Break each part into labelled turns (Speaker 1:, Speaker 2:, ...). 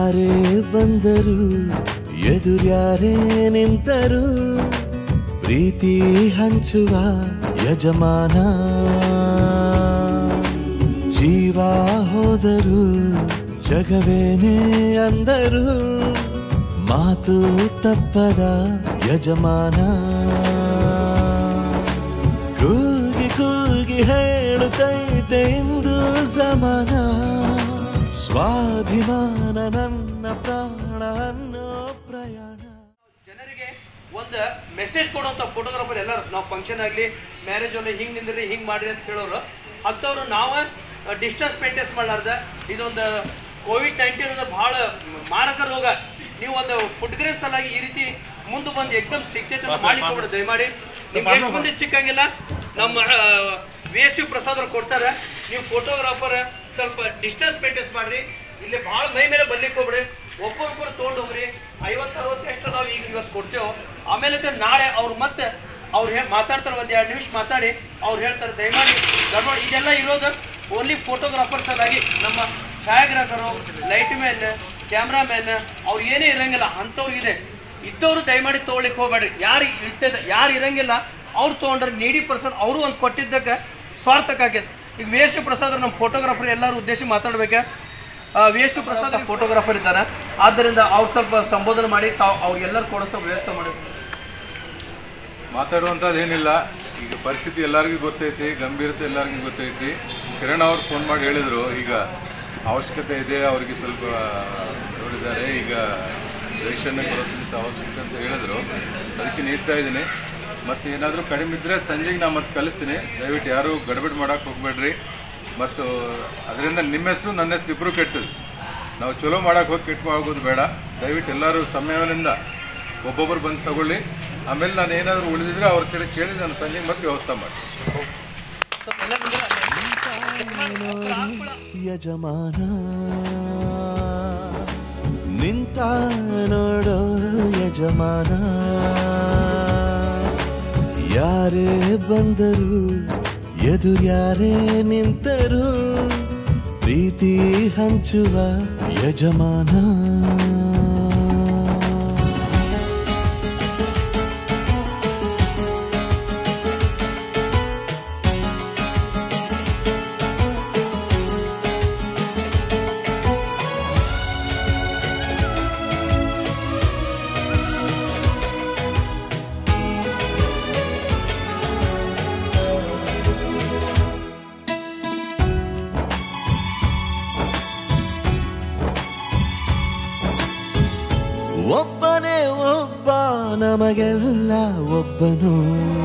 Speaker 1: ಯಾರೇ ಬಂದರು ಎದುರ್ಯಾರೇ ನಿಂತರು ಪ್ರೀತಿ ಹಂಚುವ ಯಜಮಾನ ಜೀವ ಹೋದರು ಜಗವೇನೇ ಅಂದರು ಮಾತು ತಪ್ಪದ ಯಜಮಾನ ಕೂಗಿ ಕೂಗಿ ಹೇಳುತ್ತೈತೆ ಇಂದು ಸಮಾನ ಸ್ವಾಭಿಮಾನ ನನ್ನ ಪ್ರಾಣ ಅನ್ನೋ ಪ್ರಯಾಣ
Speaker 2: ಜನರಿಗೆ ಒಂದು ಮೆಸೇಜ್ ಕೊಡುವಂಥ ಫೋಟೋಗ್ರಾಫರ್ ಎಲ್ಲರೂ ನಾವು ಫಂಕ್ಷನ್ ಆಗಲಿ ಮ್ಯಾರೇಜ್ ಅಲ್ಲಿ ಹಿಂಗೆ ನಿಂದ್ರಿ ಹಿಂಗೆ ಮಾಡ್ರಿ ಅಂತ ಹೇಳೋರು ಅಂಥವ್ರು ನಾವು ಡಿಸ್ಟೆನ್ಸ್ ಮೇಂಟೈನ್ಸ್ ಮಾಡಲಾರ್ದ ಇದೊಂದು ಕೋವಿಡ್ ನೈನ್ಟೀನ್ ಅಂದ್ರೆ ಭಾಳ ಮಾರಕ ರೋಗ ನೀವು ಒಂದು ಫುಡ್ಗ್ರೇನ್ ಸಲಾಗಿ ಈ ರೀತಿ ಮುಂದೆ ಬಂದು ಎಕ್ದಮ್ ಸಿಗ್ತೈತೆ ಅಂತ ಮಾಡ್ಲಿಕ್ಕೆ ಹೋಗ್ಬಿಡಿ ದಯಮಾಡಿ ನಿಮ್ಗೆ ಎಷ್ಟು ಮಂದಿ ಸಿಕ್ಕಂಗಿಲ್ಲ ನಮ್ಮ ವಿ ಎಸ್ ಯು ಪ್ರಸಾದ್ ಅವ್ರು ಕೊಡ್ತಾರೆ ನೀವು ಫೋಟೋಗ್ರಾಫರ್ ಸ್ವಲ್ಪ ಡಿಸ್ಟೆನ್ಸ್ ಮೇಂಟೈನ್ಸ್ ಮಾಡ್ರಿ ಇಲ್ಲಿ ಭಾಳ ಮೈ ಮೇಲೆ ಬರ್ಲಿಕ್ಕೆ ಹೋಗ್ಬಿಡಿ ಒಬ್ಬರೊಬ್ಬರು ತೊಗೊಂಡು ಹೋಗ್ರಿ ಐವತ್ತು ಅರವತ್ತು ಎಷ್ಟು ನಾವು ಈಗ ಇವತ್ತು ಕೊಡ್ತೇವೆ ಆಮೇಲೆ ಮತ್ತೆ ನಾಳೆ ಅವ್ರು ಮತ್ತೆ ಅವ್ರು ಹೇ ಮಾತಾಡ್ತಾರೆ ಒಂದು ಎರಡು ನಿಮಿಷ ಮಾತಾಡಿ ಅವ್ರು ಹೇಳ್ತಾರೆ ದಯಮಾಡಿ ಗಡ್ಬಡಿ ಇದೆಲ್ಲ ಇರೋದು ಓನ್ಲಿ ಫೋಟೋಗ್ರಾಫರ್ಸ್ ಅಲ್ಲಾಗಿ ನಮ್ಮ ಛಾಯಾಗ್ರಾಹಕರು ಲೈಟ್ ಮ್ಯಾನ್ ಕ್ಯಾಮ್ರಾಮ್ಯಾನ್ ಅವ್ರು ಏನೇ ಇರಂಗಿಲ್ಲ ಅಂಥವ್ರಿಗಿದೆ ಇದ್ದವರು ದಯಮಾಡಿ ತೊಗೊಳ್ಳಿಕ್ಕೆ ಹೋಗ್ಬೇಡ್ರಿ ಯಾರು ಇರ್ತದೆ ಯಾರು ಇರಂಗಿಲ್ಲ ಅವ್ರು ತೊಗೊಂಡ್ರೆ ನೀಡಿ ಪರ್ಸನ್ ಅವರು ಒಂದು ಕೊಟ್ಟಿದ್ದಕ್ಕೆ ಸ್ವಾರ್ಥಕ್ಕಾಗ್ಯದ ಈಗ ವಿ ಎಸ್ ಪ್ರಸಾದ್ ನಮ್ಮ ಫೋಟೋಗ್ರಾಫರ್ ಎಲ್ಲರೂ ಉದ್ದೇಶ ಮಾತಾಡ್ಬೇಕಾ ವಿ ಎಸ್ ಪ್ರಸಾದ್ ಫೋಟೋಗ್ರಾಫರ್ ಇದ್ದಾನೆ ಆದ್ದರಿಂದ ಅವ್ರು ಸ್ವಲ್ಪ ಸಂಬೋಧನೆ ಮಾಡಿ ತಾವು ಅವ್ರಿಗೆಲ್ಲರೂ ಕೊಡಿಸೋ ವ್ಯವಸ್ಥೆ ಮಾಡಿ
Speaker 3: ಮಾತಾಡುವಂಥದ್ದು ಏನಿಲ್ಲ ಈಗ ಪರಿಸ್ಥಿತಿ ಎಲ್ಲರಿಗೂ ಗೊತ್ತೈತಿ ಗಂಭೀರತೆ ಎಲ್ಲರಿಗೂ ಗೊತ್ತೈತಿ ಕಿರಣ್ ಅವ್ರು ಫೋನ್ ಮಾಡಿ ಹೇಳಿದರು ಈಗ ಅವಶ್ಯಕತೆ ಇದೆ ಅವರಿಗೆ ಸ್ವಲ್ಪ ಅವರಿದ್ದಾರೆ ಈಗ ರೇಷನ್ ಗ್ರೋಸರೀಸ್ ಅವಶ್ಯಕತೆ ಅಂತ ಹೇಳಿದ್ರು ಅದಕ್ಕೆ ನೀಡ್ತಾ ಇದ್ದೀನಿ ಮತ್ತು ಏನಾದರೂ ಕಡಿಮೆ ಇದ್ದರೆ ಸಂಜೆಗೆ ನಾನು ಮತ್ತೆ ಕಲಿಸ್ತೀನಿ ದಯವಿಟ್ಟು ಯಾರೂ ಗಡ್ಬಿಡ್ ಮಾಡೋಕೆ ಹೋಗಬೇಡ್ರಿ ಮತ್ತು ಅದರಿಂದ ನಿಮ್ಮ ಹೆಸರು ನನ್ನ ಹೆಸರು ಇಬ್ಬರು ಕೆಟ್ಟದು ನಾವು ಚಲೋ ಮಾಡೋಕೆ ಹೋಗಿ ಕೆಟ್ಟು ಆಗೋದು ಬೇಡ ದಯವಿಟ್ಟು ಎಲ್ಲರೂ ಸಮಯದಿಂದ ಒಬ್ಬೊಬ್ಬರು ಬಂದು ತಗೊಳ್ಳಿ ಆಮೇಲೆ ನಾನು ಏನಾದರೂ ಉಳಿದಿದ್ರೆ ಅವ್ರ ಕಡೆ ಕೇಳಿ ನಾನು ಸಂಜೆ ಮತ್ತೆ ವ್ಯವಸ್ಥೆ ಮಾಡಿ
Speaker 1: ಯಜಮಾನ ನಿಂತ ನೋಡೋ ಯಜಮಾನ ಯಾರೇ ಬಂದರು ಎದುರ್ಯಾರೇ ನಿಂತರು ಪ್ರೀತಿ ಹಂಚುವ ಯಜಮಾನ ಒಬ್ಬನೇ ಒಬ್ಬ ನಮಗೆಲ್ಲ ಒಬ್ಬನು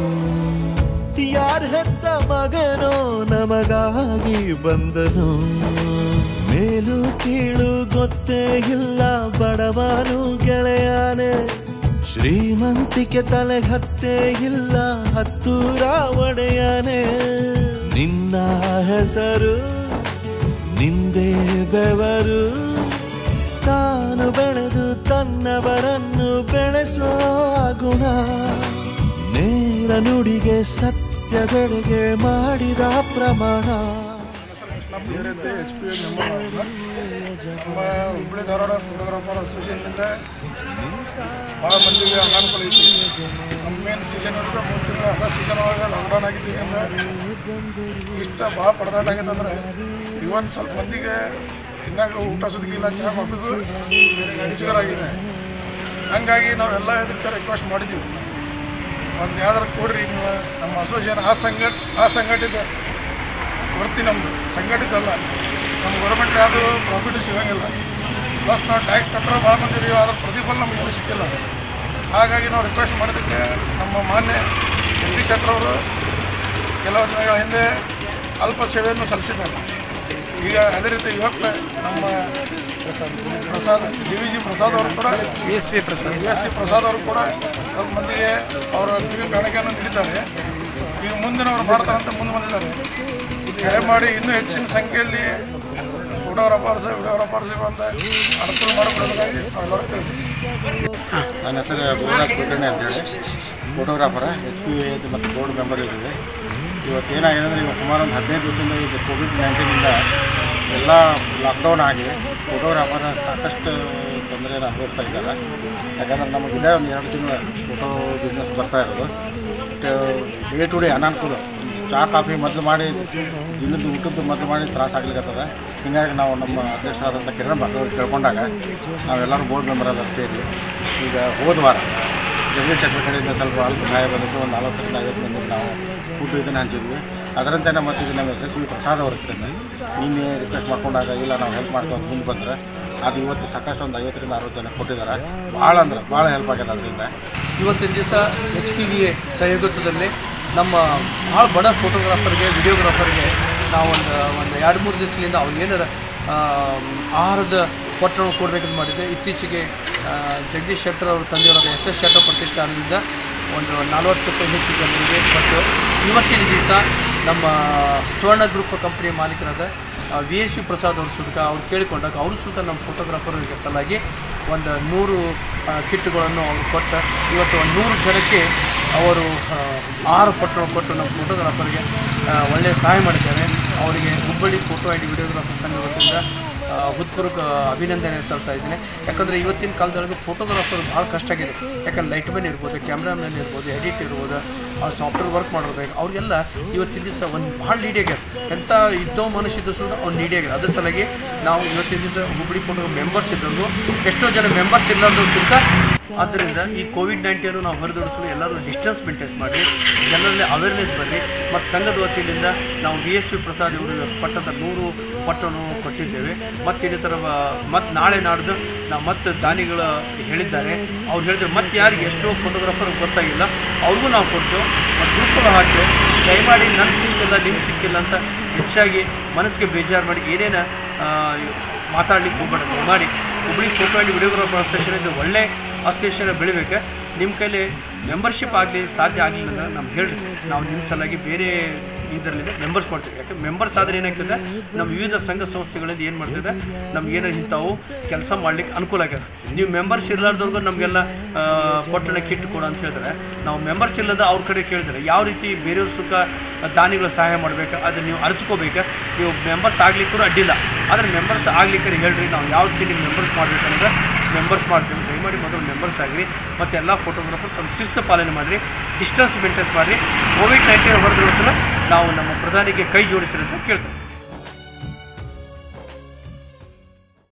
Speaker 1: ಯಾರ ಹೆತ್ತ ಮಗನೋ ನಮಗಾಗಿ ಬಂದನು ಮೇಲು ಕೀಳು ಗೊತ್ತೇ ಇಲ್ಲ ಬಡವನು ಗೆಳೆಯಾನೆ ಶ್ರೀಮಂತಿಕೆ ತಲೆ ಹತ್ತೇ ಇಲ್ಲ ಹತ್ತೂರ ಒಡೆಯಾನೆ ನಿನ್ನ ಹೆಸರು ನಿಂದೇ ಬೆವರು ತಾನು ಬೆಳೆದು ತನ್ನವರನ್ನು ಬೆಳೆಸೋ ಗುಣ ನೇರ ನುಡಿಗೆ ಸತ್ಯದೆಡೆಗೆ ಮಾಡಿದ ಪ್ರಮಾಣ
Speaker 4: ಅಂತ ಎಚ್ ಪಿ ನಮ್ಮ ಹುಬ್ಬಳ್ಳಿ ಧಾರವಾಡ ಫೋಟೋಗ್ರಾಫರ್ ಅಸೋಸಿಯೇಷನ್ನಿಂದ ಭಾಳ ಮಂದಿಗೆ ಅನಾನುಕೂಲ ಐತಿ ನಮ್ಮ ಮೇನ್ ಸೀಸನ್ ಒಳಗೆ ಮೂರು ತಿಂಗಳು ಅದ ಸೀಸನ್ ಒಳಗೆ ಲಾಕ್ಡೌನ್ ಆಗಿದ್ದರಿಂದ ಇಷ್ಟ ಭಾಳ ಪರದಾಟ ಆಗೈತೆ ಅಂದ್ರೆ ಇವನ್ ಸ್ವಲ್ಪ ಮಂದಿಗೆ ತಿನ್ನಾಕ ಊಟ ಸುದಕ್ಕಿಲ್ಲ ಚಹಾ ಕಾಫಿಗೂ ಮುಜುಗರಾಗಿದೆ ಹಂಗಾಗಿ ನಾವೆಲ್ಲ ಇದಕ್ಕೆ ರಿಕ್ವೆಸ್ಟ್ ಮಾಡಿದ್ದೀವಿ ಒಂದು ಯಾವ್ದಾರು ಕೊಡ್ರಿ ನೀವು ನಮ್ಮ ಅಸೋಸಿಯೇಷನ್ ಆ ಸಂಘಟ ಆ ಸಂಘಟಿತ ವೃತ್ತಿ ನಮ್ಮದು ಸಂಘಟಿತಲ್ಲ ನಮ್ಮ ಗೌರ್ಮೆಂಟ್ ಯಾವುದು ಪ್ರಾಫಿಟ್ ಸಿಗಂಗಿಲ್ಲ ಪ್ಲಸ್ ನಾವು ಟ್ಯಾಕ್ಸ್ ಕಟ್ಟರೆ ಭಾಳ ಮಂದಿ ಇದೀವಿ ಅದ್ರ ಪ್ರತಿಫಲ ನಮ್ಗೆ ಇನ್ನೂ ಸಿಕ್ಕಿಲ್ಲ ಹಾಗಾಗಿ ನಾವು ರಿಕ್ವೆಸ್ಟ್ ಮಾಡಿದ್ದಕ್ಕೆ ನಮ್ಮ ಮಾನ್ಯ ಜಗದೀಶ್ ಶೆಟ್ಟರ್ ಅವರು ಕೆಲವು ದಿನಗಳ ಹಿಂದೆ ಅಲ್ಪ ಸೇವೆಯನ್ನು ಸಲ್ಲಿಸಿದ್ದಾರೆ ಈಗ ಅದೇ ರೀತಿ ಇವತ್ತು ನಮ್ಮ Prasad D V G Prasad ಅವರು ಕೂಡ
Speaker 5: V S P Prasad
Speaker 4: B S C Prasad ಅವರು ಕೂಡ ಸ್ವಲ್ಪ ಮಂದಿಗೆ ಅವರ ಕಿವಿ ಕಾಣಿಕೆಯನ್ನು ನೀಡಿದ್ದಾರೆ ಈಗ ಮುಂದಿನವರು ಮಾಡ್ತಾರಂತ ಮುಂದೆ ಬಂದಿದ್ದಾರೆ ಕರೆ ಮಾಡಿ ಇನ್ನೂ ಹೆಚ್ಚಿನ ಸಂಖ್ಯೆಯಲ್ಲಿ ಫೋಟೋಗ್ರಾಫರ್ಸ್ ವಿಡಿಯೋಗ್ರಾಫರ್ಸ್ ಅಂತ ಅನುಕೂಲ ಮಾಡಿಕೊಡೋದಾಗಿ ನಾವೆಲ್ಲರೂ ಕೇಳ್ತೀವಿ
Speaker 6: ನನ್ನ ಹೆಸರು ಗುರುರಾಜ್ ಕುಲಕರ್ಣಿ ಅಂತೇಳಿ ಫೋಟೋಗ್ರಾಫರ ಎಚ್ ಪಿ ಮತ್ತು ಬೋರ್ಡ್ ಮೆಂಬರ್ ಇದ್ದೀವಿ ಇವತ್ತು ಏನಾಗಿದೆ ಅಂದರೆ ಈಗ ಸುಮಾರು ಒಂದು ಹದಿನೈದು ದಿವಸದಿಂದ ಈಗ ಕೋವಿಡ್ ನೈನ್ಟೀನಿಂದ ಎಲ್ಲ ಲಾಕ್ಡೌನ್ ಆಗಿ ಫೋಟೋಗ್ರಾಫರ್ ಸಾಕಷ್ಟು ತೊಂದರೆಯನ್ನು ಅನುಭವಿಸ್ತಾ ಇದ್ದಾರೆ ಯಾಕಂದ್ರೆ ನಮಗೆ ಇದೇ ಒಂದು ಎರಡು ತಿಂಗಳು ಫೋಟೋ ಬಿಸ್ನೆಸ್ ಬರ್ತಾ ಇರೋದು ಡೇ ಟು ಡೇ ಅನಾನುಕೂಲ ಚಹಾ ಕಾಫಿ ಮೊದಲು ಮಾಡಿ ದಿನದ ಊಟದ್ದು ಮೊದಲು ಮಾಡಿ ತ್ರಾಸ ಆಗ್ಲಿಕ್ಕತ್ತದ ಹೀಗಾಗಿ ನಾವು ನಮ್ಮ ಅಧ್ಯಕ್ಷರಾದಂಥ ಕಿರಣ್ ಭಾಗವತ್ ಕೇಳ್ಕೊಂಡಾಗ ನಾವೆಲ್ಲರೂ ಬೋರ್ಡ್ ಮೆಂಬರ್ ಎಲ್ಲ ಸೇರಿ ಈಗ ಹೋದ ವಾರ ಜಗದೀಶ್ ಶೆಟ್ಟರ್ ಕಡೆಯಿಂದ ಸ್ವಲ್ಪ ಅಲ್ಪ ಸಹಾಯ ಬಂದಿತ್ತು ಒಂದು ನಲವತ್ತರಿಂದ ಐವತ್ತು ಮಂದಿಗೆ ನಾವು ಫುಡ್ ಇದನ್ನು ಹಂಚಿದ್ವಿ ಅದರಂತೆ ನಮ್ಮ ಈಗ ನಮ್ಮ ಎಸ್ ಎಸ್ ವಿ ಪ್ರಸಾದ್ ಅವ್ರ ಹತ್ರದಿಂದ ನಿನ್ನೆ ರಿಕ್ವೆಸ್ಟ್ ಮಾಡ್ಕೊಂಡಾಗ ಇಲ್ಲ ನಾವು ಹೆಲ್ಪ್ ಮಾಡ್ತೀವಿ ಅಂತ ಮುಂದೆ ಬಂದ್ರೆ ಅದು ಇವತ್ತು ಸಾಕಷ್ಟು ಒಂದು ಐವತ್ತರಿಂದ ಅರವತ್ತು ಜನ ಕೊಟ್ಟಿದ್ದಾರೆ ಭಾಳ ಅಂದ್ರೆ ಭಾಳ ಹೆಲ್ಪ್ ಆಗ್ಯದ ಅದರಿಂದ
Speaker 2: ಇವತ್ತಿನ ದಿವಸ ಎಚ್ ಪಿ ವಿ ಎ ಸಹಯೋಗತ್ವದಲ್ಲಿ ನಮ್ಮ ಭಾಳ ಬಡ ಫೋಟೋಗ್ರಾಫರ್ಗೆ ವಿಡಿಯೋಗ್ರಾಫರ್ಗೆ ನಾವು ಒಂದು ಒಂದು ಎರಡು ಮೂರು ದಿವಸದಿಂದ ಅವ್ರು ಏನಾರ ಆ, ಆಹಾರದ ಪೊಟ್ಟಣ ಕೊಡಬೇಕಂತ ಮಾಡಿದ್ದೆ ಇತ್ತೀಚೆಗೆ ಆ, ಜಗದೀಶ್ ಶೆಟ್ಟರ್ ಅವರು ತಂದೆಯವರಾದ ಎಸ್ ಎಸ್ ಶೆಟ್ಟರ್ ಪ್ರತಿಷ್ಠಾನದಿಂದ ಒಂದು ನಲವತ್ತು ಹೆಚ್ಚು ಜನರಿಗೆ ಕೊಟ್ಟು ಇವತ್ತಿನ ದಿವಸ ನಮ್ಮ ಸ್ವರ್ಣ ಗ್ರೂಪ್ ಕಂಪ್ನಿಯ ಮಾಲೀಕರಾದ ವಿ ಎಸ್ ವಿ ಪ್ರಸಾದ್ ಅವ್ರ ಸುಲ್ಕ ಅವ್ರು ಕೇಳಿಕೊಂಡಾಗ ಅವರು ಸುಲ್ಕ ನಮ್ಮ ಫೋಟೋಗ್ರಾಫರ್ಗೆ ಸಲಾಗಿ ಒಂದು ನೂರು ಆ, ಕಿಟ್ಗಳನ್ನು ಅವರು ಕೊಟ್ಟ ಇವತ್ತು ಒಂದು ನೂರು ಜನಕ್ಕೆ ಅವರು ಆ, ಆರು ಪಟ್ಟು ಕೊಟ್ಟು ನಮ್ಮ ಫೋಟೋಗ್ರಾಫರ್ಗೆ ಆ, ಒಳ್ಳೆಯ ಸಹಾಯ ಮಾಡಿದ್ದಾರೆ ಅವರಿಗೆ ಹುಬ್ಬಳ್ಳಿ ಫೋಟೋ ಆ್ಯಂಡ್ ವಿಡಿಯೋಗ್ರಾಫರ್ ಸಂಘ ವತಿಯಿಂದ ಆ, ಹೃತ್ಪೂರ್ವಕ ಅಭಿನಂದನೆ ಸಲ್ತಾ ಇದ್ದೀನಿ ಯಾಕಂದರೆ ಇವತ್ತಿನ ಕಾಲದೊಳಗೆ ಫೋಟೋಗ್ರಾಫರ್ ಭಾಳ ಕಷ್ಟ ಆಗಿದೆ ಯಾಕಂದ್ರೆ ಲೈಟ್ ಮ್ಯಾನ್ ಇರ್ಬೋದು ಕ್ಯಾಮ್ರಾಮನ್ ಇರ್ಬೋದು ಎಡಿಟ್ ಇರ್ಬೋದು ಆ ಸಾಫ್ಟ್ವೇರ್ ವರ್ಕ್ ಮಾಡಿರ್ಬೇಕು ಅವ್ರಿಗೆಲ್ಲ ಇವತ್ತಿನ ದಿವಸ ಒಂದು ಭಾಳ ನೀಡಿ ಆಗ್ಯಾರ ಎಂಥ ಇದ್ದೋ ಮನುಷ್ಯ ಇದ್ದು ಸುದ ಅವ್ನು ನೀಡಿ ಆಗ್ಯಾರ ಅದ್ರ ಸಲುವಾಗಿ ನಾವು ಇವತ್ತಿನ ದಿವಸ ಹುಬ್ಬಳ್ಳಿ ಫೋಟೋ ಮೆಂಬರ್ಸ್ ಇದ್ದವರು ಎಷ್ಟೋ ಜನ ಮೆಂಬರ್ಸ್ ಇರ್ಲಾರ್ದಕ್ಕಿಂತ ಆದ್ದರಿಂದ ಈ ಕೋವಿಡ್ ನೈನ್ಟೀನು ನಾವು ಹೊರದೂಡಿಸಲು ಎಲ್ಲರೂ ಡಿಸ್ಟೆನ್ಸ್ ಮೇಂಟೈನ್ಸ್ ಮಾಡಿ ಜನರಲ್ಲಿ ಅವೇರ್ನೆಸ್ ಬರಲಿ ಮತ್ತು ಸಂಘದ ವತಿಯಿಂದ ನಾವು ವಿ ಎಸ್ ವಿ ಪ್ರಸಾದ್ ಇವರು ಪಟ್ಟದ ನೂರು ಪಟ್ಟನ್ನು ಕೊಟ್ಟಿದ್ದೇವೆ ಮತ್ತು ಇದೇ ಥರ ಮತ್ತು ನಾಳೆ ನಾಡ್ದು ನಾವು ಮತ್ತೆ ದಾನಿಗಳು ಹೇಳಿದ್ದಾರೆ ಅವ್ರು ಹೇಳಿದ್ರೆ ಮತ್ತೆ ಯಾರಿಗೆ ಎಷ್ಟೋ ಫೋಟೋಗ್ರಾಫರ್ ಗೊತ್ತಾಗಿಲ್ಲ ಅವ್ರಿಗೂ ನಾವು ಕೊಟ್ಟು ಮತ್ತು ಗ್ರೂಪ್ಗಳು ಹಾಕಿ ದಯಮಾಡಿ ನನಗೆ ಸಿಕ್ಕಿಲ್ಲ ನಿಮ್ಗೆ ಸಿಕ್ಕಿಲ್ಲ ಅಂತ ಹೆಚ್ಚಾಗಿ ಮನಸ್ಸಿಗೆ ಬೇಜಾರು ಮಾಡಿ ಏನೇನು ಮಾತಾಡ್ಲಿಕ್ಕೆ ಹೋಗ್ಬೇಡ ಮಾಡಿ Hubli photo and videographer association ಇದು ಒಳ್ಳೆ ಅಸೋಸಿಯೇಷನ್ ಬೆಳಿಬೇಕು ನಿಮ್ಮ ಕೈಲಿ ಮೆಂಬರ್ಶಿಪ್ ಆಗಲಿ ಸಾಧ್ಯ ಆಗಲಿಲ್ಲ ಅಂದ್ರೆ ನಮ್ಗೆ ಹೇಳ್ರಿ ನಾವು ನಿಮ್ಮ ಸಲುವಾಗಿ ಬೇರೆ ಇದರಲ್ಲಿ ಮೆಂಬರ್ಸ್ ಮಾಡ್ತೀವಿ ಯಾಕೆ ಮೆಂಬರ್ಸ್ ಆದರೆ ಏನಾಗ್ತದೆ ನಮ್ಮ ವಿವಿಧ ಸಂಘ ಸಂಸ್ಥೆಗಳಿಂದ ಏನು ಮಾಡ್ತದೆ ನಮ್ಗೆ ಏನೋ ಇಂಥವು ಕೆಲಸ ಮಾಡ್ಲಿಕ್ಕೆ ಅನುಕೂಲ ಆಗ್ಯದ ನೀವು ಮೆಂಬರ್ಸ್ ಇರ್ಲಾರ್ದವ್ರಿಗೂ ನಮಗೆಲ್ಲ ಪೊಟ್ಟಣ ಕಿಟ್ ಕೊಡು ಅಂತ ಹೇಳಿದ್ರೆ ನಾವು ಮೆಂಬರ್ಸ್ ಇಲ್ಲದ ಅವ್ರ ಕಡೆ ಕೇಳಿದ್ರೆ ಯಾವ ರೀತಿ ಬೇರೆಯವ್ರ ಸುಖ ದಾನಿಗಳ ಸಹಾಯ ಮಾಡ್ಬೇಕು ಅದನ್ನು ನೀವು ಅರಿತುಕೋಬೇಕು ನೀವು ಮೆಂಬರ್ಸ್ ಆಗ್ಲಿಕ್ಕೂ ಅಡ್ಡಿಲ್ಲ ಆದರೆ ಮೆಂಬರ್ಸ್ ಆಗ್ಲಿಕ್ಕೆ ಹೇಳ್ರಿ ನಾವು ಯಾವ ರೀತಿ ನೀವು ಮೆಂಬರ್ಸ್ ಮಾಡ್ಬೇಕಂದ್ರೆ ಮೆಂಬರ್ಸ್ ಮಾಡ್ತೀವಿ ದಯಮಾಡಿ ಮೊದಲು ಮೆಂಬರ್ಸ್ ಆಗಿರಿ ಮತ್ತು ಎಲ್ಲ ಫೋಟೋಗ್ರಾಫರ್ ತಮ್ಮ ಶಿಸ್ತು ಪಾಲನೆ ಮಾಡಿರಿ ಡಿಸ್ಟೆನ್ಸ್ ಮೇಂಟೈನ್ಸ್ ಮಾಡಿರಿ ಕೋವಿಡ್ ನೈನ್ಟೀನ್ ಹೊರದಿರೋ ನಾವು ನಮ್ಮ ಪ್ರಧಾನಿಗೆ ಕೈ ಜೋಡಿಸಿರಿ ಅಂತ ಕೇಳ್ತೇವೆ